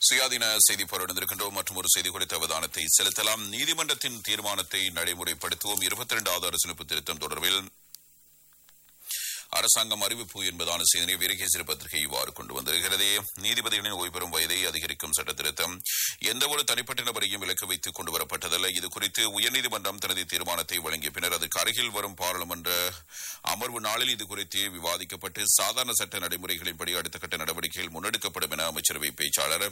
சுயாதீன செய்தி பொருந்திருக்கின்றோம் மற்றும் ஒரு செய்தி குறித்த அவதானத்தை செலுத்தலாம் நீதிமன்றத்தின் தீர்மானத்தை நடைமுறைப்படுத்துவோம் இருபத்தி இரண்டாவது அரசியலமைப்பு திருத்தம் தொடர்பில் அரசாங்கம் அறிவிப்பு என்பதான செய்தியை வீரகேசரி பத்திரிகை இவ்வாறு கொண்டு வந்திருக்கிறது நீதிபதிகளின் ஓய்வு வயதை அதிகரிக்கும் சட்ட திருத்தம் எந்தவொரு தனிப்பட்ட நபரையும் விலக்கு வைத்து கொண்டு வரப்பட்டதல்ல இது குறித்து உயர்நீதிமன்றம் தனது தீர்மானத்தை வழங்கிய பின்னர் அதற்கு அருகில் வரும் பாராளுமன்ற அமர்வு நாளில் இது குறித்து விவாதிக்கப்பட்டு சாதாரண சட்ட நடைமுறைகளின்படி அடுத்த கட்ட நடவடிக்கைகள் முன்னெடுக்கப்படும் என அமைச்சரவை பேச்சாளர்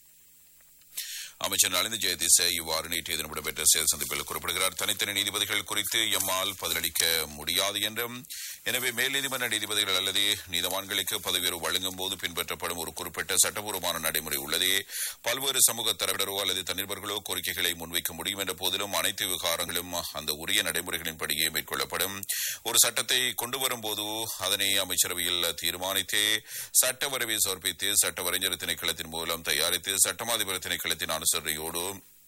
அமைச்சர் நலிந்த ஜெயதிச இவ்வாறு நேற்றைய தினம் இடம்பெற்ற செயல் சந்திப்பில் குறிப்பிடுகிறார் தனித்தனி நீதிபதிகள் குறித்து எம்மால் பதிலளிக்க முடியாது என்றும் எனவே மேல் நீதிமன்ற நீதிபதிகள் அல்லது நீதவான்களுக்கு பதவி உயர்வு வழங்கும் போது பின்பற்றப்படும் ஒரு குறிப்பிட்ட சட்டபூர்வமான நடைமுறை உள்ளது பல்வேறு சமூக தரப்பினரோ அல்லது தனிநபர்களோ கோரிக்கைகளை முன்வைக்க முடியும் என்ற போதிலும் அனைத்து விவகாரங்களும் அந்த உரிய நடைமுறைகளின்படியே மேற்கொள்ளப்படும் ஒரு சட்டத்தை கொண்டு வரும்போது அதனை அமைச்சரவையில் தீர்மானித்து சட்ட வரைவை சமர்ப்பித்து சட்ட வரைஞர் திணைக்களத்தின் மூலம் தயாரித்து சட்டமாதிபர் திணைக்களத்தின் அனுசரணையோடு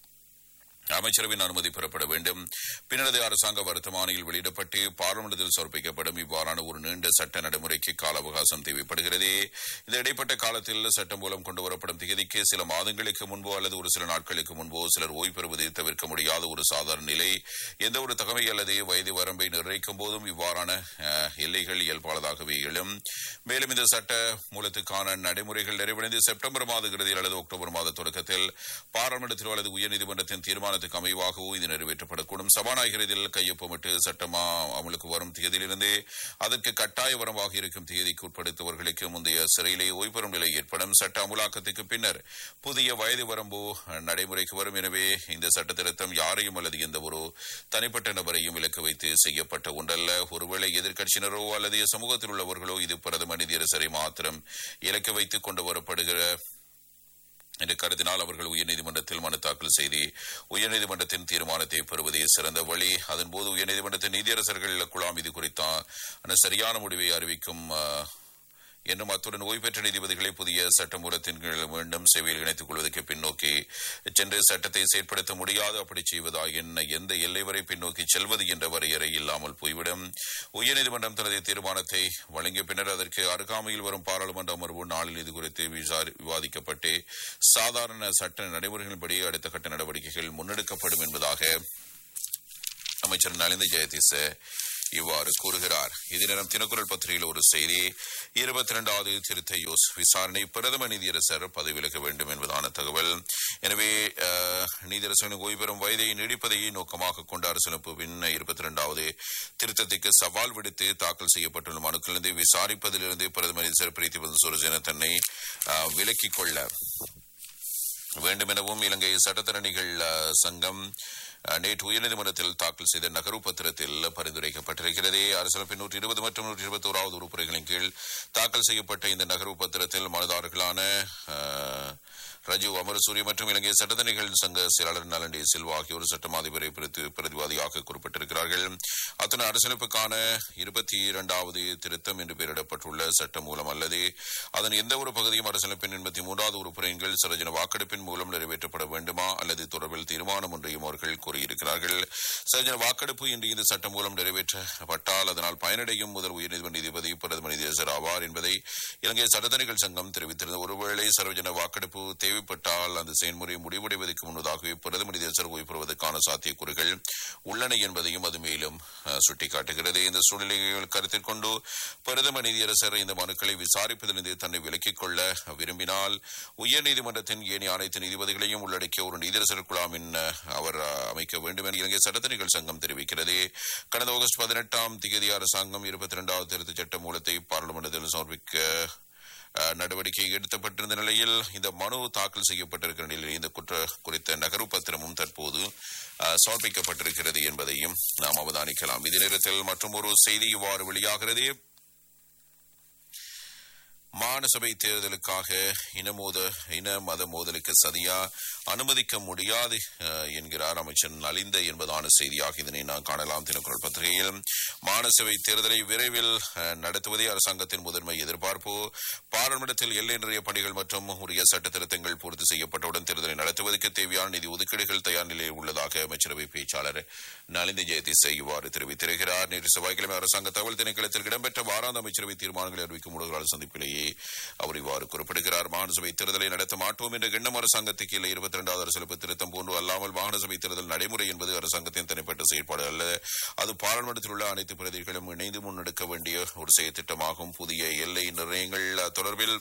அமைச்சரவின் அனுமதி பெறப்பட வேண்டும் பின்னரது அரசாங்க வர்த்தமானியில் வெளியிடப்பட்டு பார்லிமெண்டத்தில் சமர்ப்பிக்கப்படும் இவ்வாறான ஒரு நீண்ட சட்ட நடைமுறைக்கு கால அவகாசம் தேவைப்படுகிறது இந்த இடைப்பட்ட காலத்தில் சட்டம் மூலம் கொண்டு வரப்படும் திகதிக்கு சில மாதங்களுக்கு முன்போ அல்லது ஒரு சில நாட்களுக்கு முன்போ சிலர் ஓய்வு பெறுவதை தவிர்க்க முடியாத ஒரு சாதாரண நிலை எந்த ஒரு தகமை அல்லது வயது வரம்பை நிர்ணயிக்கும் போதும் இவ்வாறான அஹ், எல்லைகள் இயல்பானதாகவே எழும் மேலும் இந்த சட்ட மூலத்துக்கான நடைமுறைகள் நிறைவடைந்து செப்டம்பர் மாத இறுதியில் அல்லது அக்டோபர் மாத தொடக்கத்தில் பாராளுமன்றத்திலோ அல்லது உயர்நீதிமன்றத்தின் தீர்மானத்துக்கு அமைவாகவோ இது நிறைவேற்றப்படக்கூடும் சபாநாயகர் இதில் கையொப்பமிட்டு சட்டமா அமலுக்கு வரும் தேதியிலிருந்து அதற்கு கட்டாய வரம்பாக இருக்கும் தேதிக்கு உட்படுத்தவர்களுக்கு முந்தைய சிறையிலே ஓய்வு பெறும் நிலை ஏற்படும் சட்ட அமுலாக்கத்துக்கு பின்னர் புதிய வயது வரம்பு நடைமுறைக்கு வரும் எனவே இந்த சட்ட திருத்தம் யாரையும் அல்லது எந்த ஒரு தனிப்பட்ட நபரையும் இலக்கு வைத்து செய்யப்பட்ட ஒன்றல்ல ஒருவேளை எதிர்க்கட்சியினரோ அல்லது சமூகத்தில் உள்ளவர்களோ இது பிரதம நீதியரசரை மாத்திரம் இலக்கு வைத்துக் கொண்டு வரப்படுகிற என்று கருதினால் அவர்கள் உயர்நீதிமன்றத்தில் மனு தாக்கல் செய்து உயர்நீதிமன்றத்தின் தீர்மானத்தை பெறுவதே சிறந்த வழி அதன்போது உயர்நீதிமன்றத்தின் நீதியரசர்கள் குழாம் இது குறித்தான சரியான முடிவை அறிவிக்கும் அஹ், என்றும் அத்துடன் ஓய்வு பெற்ற நீதிபதிகளை புதிய சட்ட மூலத்தின் கீழ் மீண்டும் சேவையில் இணைத்துக் கொள்வதற்கு பின்னோக்கி சென்று சட்டத்தை செயற்படுத்த முடியாது அப்படி செய்வதாயின் எந்த எல்லை வரை பின்னோக்கி செல்வது என்ற வரையறை இல்லாமல் போய்விடும் உயர்நீதிமன்றம் தனது தீர்மானத்தை வழங்கிய பின்னர் அதற்கு அருகாமையில் வரும் பாராளுமன்ற அமர்வு நாளில் இது குறித்து விசாரி- விவாதிக்கப்பட்டு சாதாரண சட்ட நடைமுறைகளின்படி அடுத்த கட்ட நடவடிக்கைகள் முன்னெடுக்கப்படும் என்பதாக அமைச்சர் நலிந்த ஜெயதிச இவ்வாறு கூறுகிறார் இது நேரம் தினக்குரல் பத்திரிகையில் ஒரு செய்தி இருபத்தி இரண்டாவது திருத்த யோஸ் விசாரணை பிரதம நீதியரசர் பதவி விலக வேண்டும் என்பதான தகவல் எனவே அஹ், நீதியரசரின் ஓய்வு பெறும் வயதை நீடிப்பதை நோக்கமாக கொண்ட அரசியலமைப்பின் இருபத்தி இரண்டாவது திருத்தத்துக்கு சவால் விடுத்து தாக்கல் செய்யப்பட்டுள்ள மனுக்களிலிருந்து விசாரிப்பதிலிருந்து பிரதம நீதியரசர் பிரீத்தி சுரஜன தன்னை அஹ், விலக்கிக் கொள்ள வேண்டும் எனவும் இலங்கை சட்டத்தரணிகள் அஹ், சங்கம் அஹ், நேற்று உயர்நீதிமன்றத்தில் தாக்கல் செய்த நகர்வு பத்திரத்தில் பரிந்துரைக்கப்பட்டிருக்கிறது அரசியலமைப்பின் நூற்றி இருபது மற்றும் நூற்றி இருபத்தி ஓராவது உறுப்புரைகளின் கீழ் தாக்கல் செய்யப்பட்ட இந்த நகர்வு பத்திரத்தில் மனுதாரர்களான அஹ், ரஜீவ் அமரசூரிய மற்றும் இலங்கை சட்டத்தரணிகள் சங்க செயலாளர் நலண்டி சில்வா ஆகியோர் சட்டம் அதிபரை பிரதி- பிரதிவாதியாக குறிப்பிட்டிருக்கிறார்கள் அத்துடன் அரசியலமைப்புக்கான இருபத்தி இரண்டாவது திருத்தம் என்று பெயரிடப்பட்டுள்ள சட்டம் மூலம் அல்லது அதன் எந்த ஒரு பகுதியும் அரசியலமைப்பின் எண்பத்தி மூன்றாவது உறுப்புரையின் கீழ் சரஜன வாக்கெடுப்பின் மூலம் நிறைவேற்றப்பட வேண்டுமா அல்லது தொடர்பில் தீர்மானம் ஒன்றையும் அவர்கள் கூறியிருக்கிறார்கள் சரஜன வாக்கெடுப்பு இன்று இந்த சட்டம் மூலம் நிறைவேற்றப்பட்டால் அதனால் பயனடையும் முதல் உயர்நீதிமன்ற நீதிபதி பிரதம நீதியரசர் ஆவார் என்பதை இலங்கை சட்டத்தணிகள் சங்கம் தெரிவித்திருந்தது ஒருவேளை சர்வஜன வாக்கெடுப்பு தேவைப்பட்டால் அந்த செயல்முறை முடிவடைவதற்கு முன்னதாகவே பிரதம நீதியரசர் ஓய்வு பெறுவதற்கான சாத்தியக்கூறுகள் உள்ளன என்பதையும் அது மேலும் அஹ், சுட்டிக்காட்டுகிறது இந்த சூழ்நிலைகள் கருத்தில் கொண்டு பிரதம நீதியரசர் இந்த மனுக்களை விசாரிப்பதிலிருந்து தன்னை விலக்கிக் கொள்ள விரும்பினால் உயர்நீதிமன்றத்தின் ஏனைய அனைத்து நீதிபதிகளையும் உள்ளடக்கிய ஒரு நீதியரசர் குழாமின் அஹ், அவர் அஹ், அமைக்க வேண்டும் என இலங்கை சட்டத்தணிகள் சங்கம் தெரிவிக்கிறது கடந்த ஆகஸ்ட் பதினெட்டாம் திகதி அரசாங்கம் இருபத்தி இரண்டாவது திருத்தச் சட்ட மூலத்தை பாராளுமன்றத்தில் சமர்ப்பிக்க அஹ், நடவடிக்கை எடுக்கப்பட்டிருந்த நிலையில் இந்த மனு தாக்கல் செய்யப்பட்டிருக்கிற நிலையில் இந்த குற்ற குறித்த நகர்வு பத்திரமும் தற்போது அஹ், சமர்ப்பிக்கப்பட்டிருக்கிறது என்பதையும் நாம் அவதானிக்கலாம் இதே நேரத்தில் மற்றும் ஒரு செய்தி இவ்வாறு வெளியாகிறது மாநசபை தேர்தலுக்காக இனமோத இன மத மோதலுக்கு சதியா அனுமதிக்க முடியாது அஹ், என்கிறார் அமைச்சர் நலிந்த என்பதான செய்தியாக இதனை நாம் காணலாம் தினக்குரல் பத்திரிகையில் மாநசபை தேர்தலை விரைவில் அஹ், நடத்துவதே அரசாங்கத்தின் முதன்மை எதிர்பார்ப்பு பாராளுமன்றத்தில் எல்லை நிறைய பணிகள் மற்றும் உரிய சட்ட திருத்தங்கள் பூர்த்தி செய்யப்பட்டவுடன் தேர்தலை நடத்துவதற்கு தேவையான நிதி ஒதுக்கீடுகள் தயார் நிலையில் உள்ளதாக அமைச்சரவை பேச்சாளர் நலிந்த ஜெயதிசை இவ்வாறு தெரிவித்திருக்கிறார் நேற்று செவ்வாய்க்கிழமை அரசாங்க தகவல் திணைக்களத்தில் இடம்பெற்ற வாராந்த அமைச்சரவை தீர்மானங்களை அறிவிக்கும் ஊடகங்கள் சந்திப்பிலேயே என்பதாலேயே அவர் இவ்வாறு குறிப்பிடுகிறார் மாகாண சபை தேர்தலை நடத்த மாட்டோம் என்ற எண்ணம் அரசாங்கத்துக்கு இல்லை இருபத்தி இரண்டாவது அரசியலமைப்பு திருத்தம் போன்று அல்லாமல் மாகாண சபை தேர்தல் நடைமுறை என்பது அரசாங்கத்தின் தனிப்பட்ட செயற்பாடு அல்ல அது பாராளுமன்றத்தில் உள்ள அனைத்து பிரதிகளும் இணைந்து முன்னெடுக்க வேண்டிய ஒரு செயல் திட்டமாகும் புதிய எல்லை நிர்ணயங்கள் அஹ், தொடர்பில்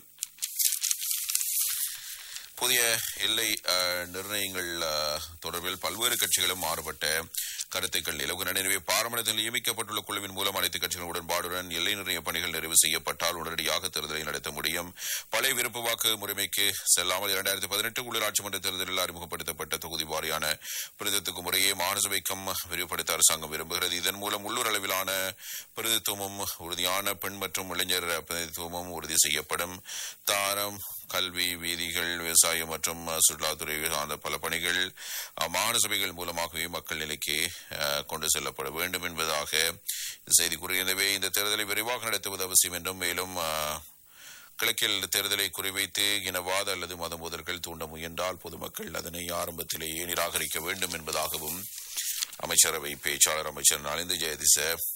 புதிய எல்லை அஹ், நிர்ணயங்கள் அஹ், தொடர்பில் பல்வேறு கட்சிகளும் மாறுபட்ட கருத்துக்கள் நிலவுகின்றன எனவே பாராளுமன்றத்தில் நியமிக்கப்பட்டுள்ள குழுவின் மூலம் அனைத்து கட்சிகளின் உடன்பாடுடன் எல்லை நிர்ணய பணிகள் நிறைவு செய்யப்பட்டால் உடனடியாக தேர்தலை நடத்த முடியும் பழைய விருப்பு வாக்கு முறைமைக்கு செல்லாமல் இரண்டாயிரத்தி பதினெட்டு உள்ளூராட்சி மன்ற தேர்தலில் அறிமுகப்படுத்தப்பட்ட தொகுதி வாரியான பிரதித்துக்கு முறையே மாநிலசபைக்கும் விரிவுபடுத்த அரசாங்கம் விரும்புகிறது இதன் மூலம் உள்ளூர் அளவிலான பிரதித்துவமும் உறுதியான பெண் மற்றும் இளைஞர் பிரதித்துவமும் உறுதி செய்யப்படும் தாரம் கல்வி வீதிகள் விவசாயம் மற்றும் அஹ், சுற்றுலாத்துறை சார்ந்த பல பணிகள் அஹ், மாகாண சபைகள் மூலமாகவே மக்கள் நிலைக்கு அஹ், கொண்டு செல்லப்பட வேண்டும் என்பதாக இந்த செய்தி கூறுகின்றவே இந்த தேர்தலை விரைவாக நடத்துவது அவசியம் என்றும் மேலும் அஹ், கிழக்கில் தேர்தலை குறிவைத்து இனவாத அல்லது மத மோதல்கள் தூண்ட முயன்றால் பொதுமக்கள் அதனை ஆரம்பத்திலேயே நிராகரிக்க வேண்டும் என்பதாகவும் அமைச்சரவை பேச்சாளர் அமைச்சர் நலிந்து ஜெயதிச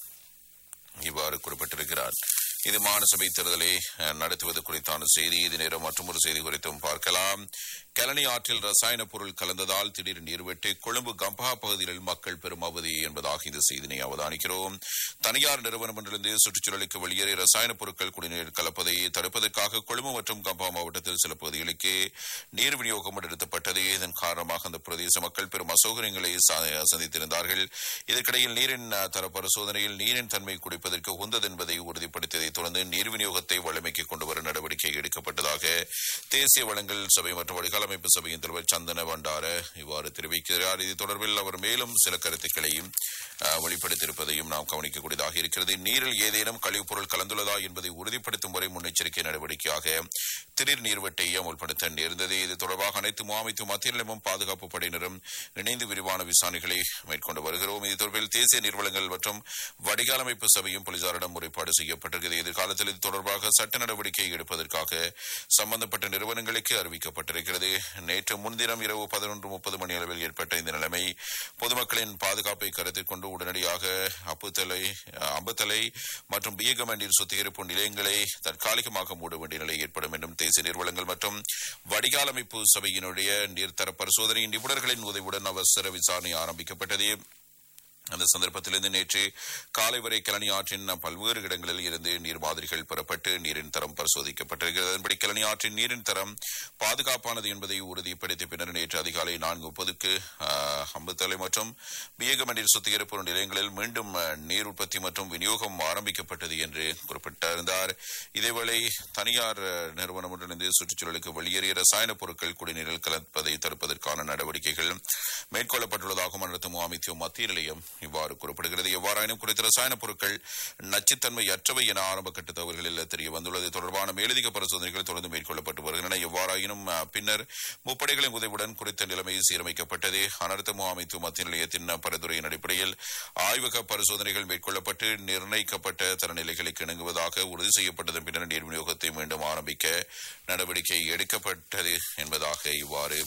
இவ்வாறு குறிப்பிட்டிருக்கிறார் இது மாநசபை தேர்தலை அஹ், நடத்துவது குறித்தான செய்தி இது நேரம் மற்றொரு செய்தி குறித்தும் பார்க்கலாம் கலனி ஆற்றில் ரசாயன பொருள் கலந்ததால் திடீர் நீர்வெட்டு கொழும்பு கம்பா பகுதிகளில் மக்கள் பெரும் அவதி என்பதாக இந்த செய்தினை அவதானிக்கிறோம் தனியார் நிறுவனம் ஒன்றிலிருந்து சுற்றுச்சூழலுக்கு வெளியேறி ரசாயன பொருட்கள் குடிநீர் கலப்பதை தடுப்பதற்காக கொழும்பு மற்றும் கம்பா மாவட்டத்தில் சில பகுதிகளுக்கு நீர் விநியோகம் நிறுத்தப்பட்டது இதன் காரணமாக அந்த பிரதேச மக்கள் பெரும் அசௌகரியங்களை ச- சந்தித்திருந்தார்கள் இதற்கிடையில் நீரின் அஹ், தர பரிசோதனையில் நீரின் தன்மை குடிப்பதற்கு உகந்தது என்பதை உறுதிப்படுத்தியதைத் தொடர்ந்து நீர் விநியோகத்தை வழமைக்கு கொண்டு வர நடவடிக்கை எடுக்கப்பட்டதாக தேசிய வளங்கள் சபை மற்றும் வடிகால் அமைப்பு சபையின் தலைவர் சந்தன பண்டார இவ்வாறு தெரிவிக்கிறார் இது தொடர்பில் அவர் மேலும் சில கருத்துக்களையும் அஹ், வெளிப்படுத்தியிருப்பதையும் நாம் கவனிக்கக்கூடியதாக இருக்கிறது நீரில் ஏதேனும் கழிவுப் பொருள் கலந்துள்ளதா என்பதை உறுதிப்படுத்தும் வரை முன்னெச்சரிக்கை நடவடிக்கையாக திடீர் நீர்வெட்டை அமுல்படுத்த நேர்ந்தது இது தொடர்பாக அனைத்து முகாமைத்து மத்திய நிலையமும் பாதுகாப்பு படையினரும் இணைந்து விரிவான விசாரணைகளை மேற்கொண்டு வருகிறோம் இது தொடர்பில் தேசிய நீர்வளங்கள் மற்றும் வடிகால் அமைப்பு சபையும் போலீசாரிடம் முறைப்பாடு செய்யப்பட்டிருக்கிறது எதிர்காலத்தில் இது தொடர்பாக சட்ட நடவடிக்கை எடுப்பதற்காக சம்பந்தப்பட்ட நிறுவனங்களுக்கு அறிவிக்கப்பட்டிருக்கிறது நேற்று முன்தினம் இரவு பதினொன்று முப்பது மணி அளவில் ஏற்பட்ட இந்த நிலைமை பொதுமக்களின் பாதுகாப்பை கருத்தில் கொண்டு உடனடியாக அப்புத்தலை அம்பத்தலை மற்றும் பியகம் நீர் சுத்திகரிப்பு நிலையங்களை தற்காலிகமாக மூட வேண்டிய நிலை ஏற்படும் என்றும் தேசிய நீர்வளங்கள் மற்றும் வடிகால் அமைப்பு சபையினுடைய நீர்த்தர பரிசோதனையின் நிபுணர்களின் உதவியுடன் அவசர விசாரணை ஆரம்பிக்கப்பட்டது அந்த சந்தர்ப்பத்திலிருந்து நேற்று காலை வரை கிளனி ஆற்றின் பல்வேறு இடங்களில் இருந்து நீர் மாதிரிகள் பெறப்பட்டு நீரின் தரம் பரிசோதிக்கப்பட்டிருக்கிறது அதன்படி கிளனி ஆற்றின் நீரின் தரம் பாதுகாப்பானது என்பதை உறுதிப்படுத்திய பின்னர் நேற்று அதிகாலை நான்கு முப்பதுக்கு அம்புத்தலை மற்றும் பியகம நீர் சுத்திகரிப்பு நிலையங்களில் மீண்டும் அஹ், நீர் உற்பத்தி மற்றும் விநியோகம் ஆரம்பிக்கப்பட்டது என்று குறிப்பிட்டிருந்தார் இதேவேளை தனியார் அஹ், நிறுவனம் ஒன்றிலிருந்து சுற்றுச்சூழலுக்கு வெளியேறிய ரசாயன பொருட்கள் குடிநீரில் கலப்பதை தடுப்பதற்கான நடவடிக்கைகள் மேற்கொள்ளப்பட்டுள்ளதாகவும் அனைத்து முகாமித்தியம் மத்திய நிலையம் இவ்வாறு குறிப்பிடுகிறது எவ்வாறாயினும் குறித்த ரசாயன பொருட்கள் நச்சுத்தன்மை அற்றவை என ஆரம்ப கட்ட தகவல்களில் தெரிய வந்துள்ளது தொடர்பான மேலதிக பரிசோதனைகள் தொடர்ந்து மேற்கொள்ளப்பட்டு வருகின்றன எவ்வாறாயினும் அஹ், பின்னர் முப்படைகளின் உதவியுடன் குறித்த நிலைமை சீரமைக்கப்பட்டது அனர்த்த முகாமைத்துவ மத்திய நிலையத்தின் பரிந்துரையின் அடிப்படையில் ஆய்வக பரிசோதனைகள் மேற்கொள்ளப்பட்டு நிர்ணயிக்கப்பட்ட தரநிலைகளுக்கு இணங்குவதாக உறுதி செய்யப்பட்டதன் பின்னர் நீர் விநியோகத்தை மீண்டும் ஆரம்பிக்க நடவடிக்கை எடுக்கப்பட்டது என்பதாக இவ்வாறு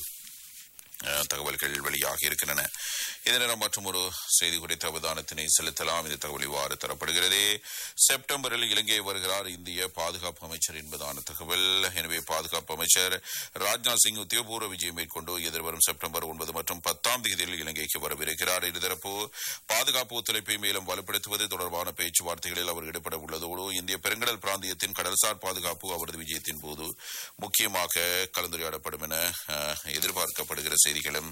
அஹ், தகவல்கள் வெளியாகி இருக்கின்றன இதனிடம் மற்றும் ஒரு செய்தி குறித்த அவதானத்தினை செலுத்தலாம் இந்த தகவல் இவ்வாறு தரப்படுகிறது செப்டம்பரில் இலங்கை வருகிறார் இந்திய பாதுகாப்பு அமைச்சர் என்பதான தகவல் எனவே பாதுகாப்பு அமைச்சர் ராஜ்நாத் சிங் உத்தியோகபூர்வ விஜயம் மேற்கொண்டு எதிர்வரும் செப்டம்பர் ஒன்பது மற்றும் பத்தாம் தேதியில் இலங்கைக்கு வரவிருக்கிறார் இருதரப்பு பாதுகாப்பு ஒத்துழைப்பை மேலும் வலுப்படுத்துவது தொடர்பான பேச்சுவார்த்தைகளில் அவர் ஈடுபட உள்ளதோடு இந்திய பெருங்கடல் பிராந்தியத்தின் கடல்சார் பாதுகாப்பு அவரது விஜயத்தின் போது முக்கியமாக கலந்துரையாடப்படும் என அஹ், எதிர்பார்க்கப்படுகிற செய்திகளும்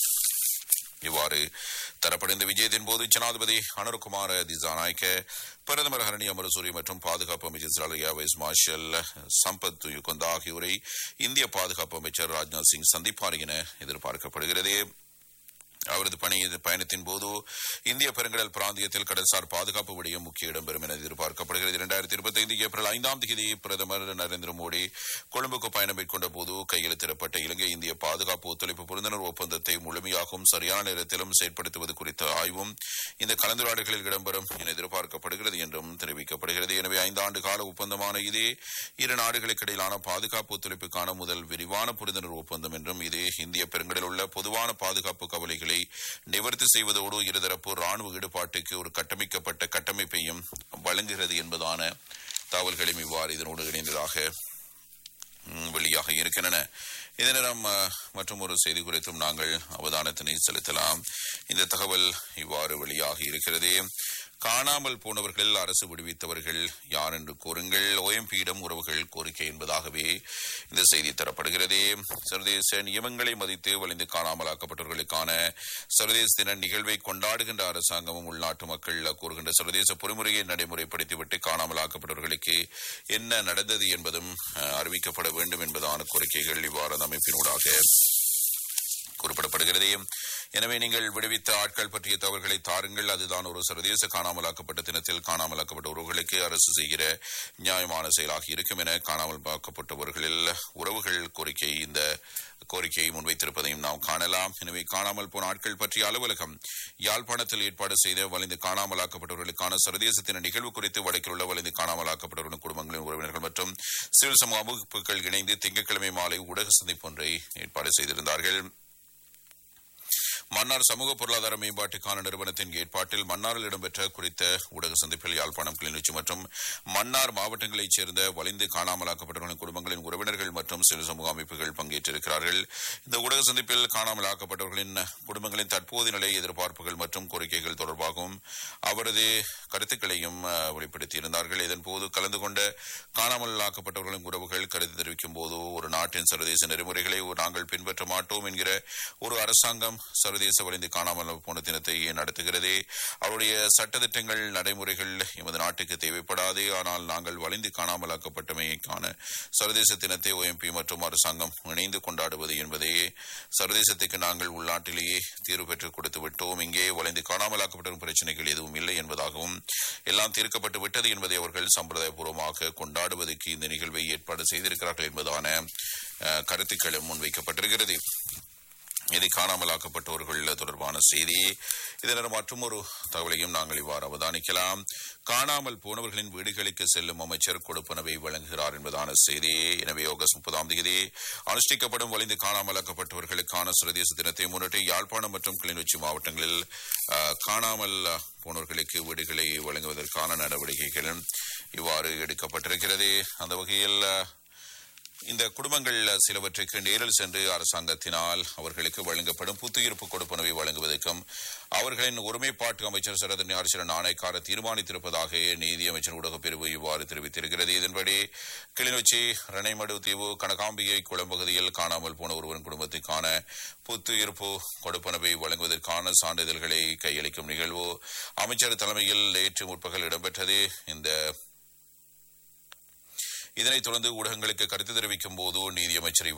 இவ்வாறு தரப்படும் இந்த விஜயத்தின் போது ஜனாதிபதி அனுர்குமார் திசாநாயக்க பிரதமர் ஹரணி அமரசூரி மற்றும் பாதுகாப்பு அமைச்சர் சிலாலயா வைஸ் மார்ஷல் சம்பத் துயுகந்தா ஆகியோரை இந்திய பாதுகாப்பு அமைச்சர் ராஜ்நாத் சிங் சந்திப்பார் என எதிர்பார்க்கப்படுகிறது அவரது பணி பயணத்தின் போது இந்திய பெருங்கடல் பிராந்தியத்தில் கடல்சார் பாதுகாப்பு விடயம் முக்கிய இடம்பெறும் என எதிர்பார்க்கப்படுகிறது இரண்டாயிரத்தி இருபத்தி ஐந்து ஏப்ரல் ஐந்தாம் தேதி பிரதமர் நரேந்திர மோடி கொழும்புக்கு பயணம் மேற்கொண்ட போது கையெழுத்திடப்பட்ட இலங்கை இந்திய பாதுகாப்பு ஒத்துழைப்பு புரிந்துணர்வு ஒப்பந்தத்தை முழுமையாகவும் சரியான நேரத்திலும் செயற்படுத்துவது குறித்த ஆய்வும் இந்த கலந்துரையாடல்களில் இடம்பெறும் என எதிர்பார்க்கப்படுகிறது என்றும் தெரிவிக்கப்படுகிறது எனவே ஐந்து ஆண்டு கால ஒப்பந்தமான இது இரு நாடுகளுக்கு இடையிலான பாதுகாப்பு ஒத்துழைப்புக்கான முதல் விரிவான புரிந்துணர்வு ஒப்பந்தம் என்றும் இது இந்திய பெருங்கடலில் உள்ள பொதுவான பாதுகாப்பு கவலைகளை நிவர்த்தி செய்வதோடு இருதரப்பு ராணுவ ஈடுபாட்டுக்கு ஒரு கட்டமைக்கப்பட்ட கட்டமைப்பையும் வழங்குகிறது என்பதான தகவல்களும் இவ்வாறு இதனோடு இணைந்ததாக ம், வெளியாக இருக்கின்றன இதே நேரம் மற்றும் ஒரு செய்தி குறித்தும் நாங்கள் அவதானத்தினை செலுத்தலாம் இந்த தகவல் இவ்வாறு வெளியாகி இருக்கிறது காணாமல் போனவர்கள் அரசு விடுவித்தவர்கள் யார் என்று கூறுங்கள் ஓஎம்பியிடம் உறவுகள் கோரிக்கை என்பதாகவே இந்த செய்தி தரப்படுகிறது சர்வதேச நியமங்களை மதித்து வலிந்து காணாமலாக்கப்பட்டவர்களுக்கான சர்வதேச தின நிகழ்வை கொண்டாடுகின்ற அரசாங்கமும் உள்நாட்டு மக்கள் கூறுகின்ற சர்வதேச பொறிமுறையை நடைமுறைப்படுத்திவிட்டு காணாமலாக்கப்பட்டவர்களுக்கு என்ன நடந்தது என்பதும் அஹ், அறிவிக்கப்பட வேண்டும் என்பதான கோரிக்கைகள் இவ்வாறு அந்த அமைப்பினூடாக குறிப்பிடப்படுகிறது எனவே நீங்கள் விடுவித்த ஆட்கள் பற்றிய தவறுகளை தாருங்கள் அதுதான் ஒரு சர்வதேச காணாமலாக்கப்பட்ட தினத்தில் காணாமலாக்கப்பட்ட உறவுகளுக்கு அரசு செய்கிற நியாயமான செயலாக இருக்கும் என காணாமலாக்கப்பட்டவர்களில் உறவுகள் கோரிக்கை இந்த கோரிக்கையை முன்வைத்திருப்பதையும் நாம் காணலாம் எனவே காணாமல் போன ஆட்கள் பற்றிய அலுவலகம் யாழ்ப்பாணத்தில் ஏற்பாடு செய்த வலிந்து காணாமலாக்கப்பட்டவர்களுக்கான சர்வதேச தின நிகழ்வு குறித்து வடக்கில் உள்ள வலிந்து காணாமலாக்கப்பட்டவர்களின் குடும்பங்களின் உறவினர்கள் மற்றும் சிவில் சமூக அமைப்புகள் இணைந்து திங்கட்கிழமை மாலை ஊடக சந்திப்பு ஒன்றை ஏற்பாடு செய்திருந்தார்கள் மன்னார் சமூக பொருளாதார மேம்பாட்டுக்கான நிறுவனத்தின் ஏற்பாட்டில் மன்னாரில் இடம்பெற்ற குறித்த ஊடக சந்திப்பில் யாழ்ப்பாணம் கிளிநொச்சி மற்றும் மன்னார் மாவட்டங்களைச் சேர்ந்த வலிந்து காணாமலாக்கப்பட்டவர்களின் குடும்பங்களின் உறவினர்கள் மற்றும் சிறு சமூக அமைப்புகள் பங்கேற்றிருக்கிறார்கள் இந்த ஊடக சந்திப்பில் காணாமலாக்கப்பட்டவர்களின் குடும்பங்களின் தற்போதைய நிலை எதிர்பார்ப்புகள் மற்றும் கோரிக்கைகள் தொடர்பாகவும் அவரது கருத்துக்களையும் அஹ், வெளிப்படுத்தியிருந்தார்கள் இதன்போது கலந்து கொண்ட காணாமலாக்கப்பட்டவர்களின் உறவுகள் கருத்து தெரிவிக்கும் போது ஒரு நாட்டின் சர்வதேச நெறிமுறைகளை நாங்கள் பின்பற்ற மாட்டோம் என்கிற ஒரு அரசாங்கம் சர்வதேச வலிந்து காணாமல் போன தினத்தை நடத்துகிறது அவருடைய சட்டத்திட்டங்கள் நடைமுறைகள் எமது நாட்டுக்கு தேவைப்படாது ஆனால் நாங்கள் வலிந்து காணாமலாக்கப்பட்டமைக்கான சர்வதேச தினத்தை OMP மற்றும் அரசாங்கம் இணைந்து கொண்டாடுவது என்பதே சர்வதேசத்துக்கு நாங்கள் உள்நாட்டிலேயே தீர்வு பெற்றுக் கொடுத்து விட்டோம் இங்கே வலிந்து காணாமலாக்கப்பட்ட பிரச்சனைகள் எதுவும் இல்லை என்பதாகவும் எல்லாம் தீர்க்கப்பட்டு விட்டது என்பதை அவர்கள் சம்பிரதாயபூர்வமாக கொண்டாடுவதற்கு இந்த நிகழ்வை ஏற்பாடு செய்திருக்கிறார்கள் என்பதான அஹ், கருத்துக்களும் முன்வைக்கப்பட்டிருக்கிறது இது காணாமலாக்கப்பட்டவர்கள் தொடர்பான செய்தி இதனர் மற்றும் ஒரு தகவலையும் நாங்கள் இவ்வாறு அவதானிக்கலாம் காணாமல் போனவர்களின் வீடுகளுக்கு செல்லும் அமைச்சர் கொடுப்பனவை வழங்குகிறார் என்பதான செய்தி எனவே ஆகஸ்ட் முப்பதாம் தேதி அனுஷ்டிக்கப்படும் வலிந்து காணாமலாக்கப்பட்டவர்களுக்கான சர்வதேச தினத்தை முன்னிட்டு யாழ்ப்பாணம் மற்றும் கிளிநொச்சி மாவட்டங்களில் அஹ், காணாமல் போனவர்களுக்கு வீடுகளை வழங்குவதற்கான நடவடிக்கைகள் இவ்வாறு எடுக்கப்பட்டிருக்கிறது அந்த வகையில் அஹ், இந்த குடும்பங்கள் சிலவற்றுக்கு நேரில் சென்று அரசாங்கத்தினால் அவர்களுக்கு வழங்கப்படும் புத்துயிர்ப்பு கொடுப்பனவை வழங்குவதற்கும் அவர்களின் ஒருமைப்பாட்டு அமைச்சர் சரத் ஞானசரன் ஆணைக்கார தீர்மானித்திருப்பதாக நீதி அமைச்சர் ஊடகப் பிரிவு இவ்வாறு தெரிவித்திருக்கிறது இதன்படி கிளிநொச்சி ரணைமடு தீவு கனகாம்பிகை குளம் பகுதியில் காணாமல் போன ஒருவரின் குடும்பத்துக்கான புத்துயிர்ப்பு கொடுப்பனவை வழங்குவதற்கான சான்றிதழ்களை கையளிக்கும் நிகழ்வு அமைச்சர் தலைமையில் நேற்று முற்பகல் இடம்பெற்றது இந்த இதனைத் தொடர்ந்து ஊடகங்களுக்கு கருத்து தெரிவிக்கும் போது நீதியமைச்சர்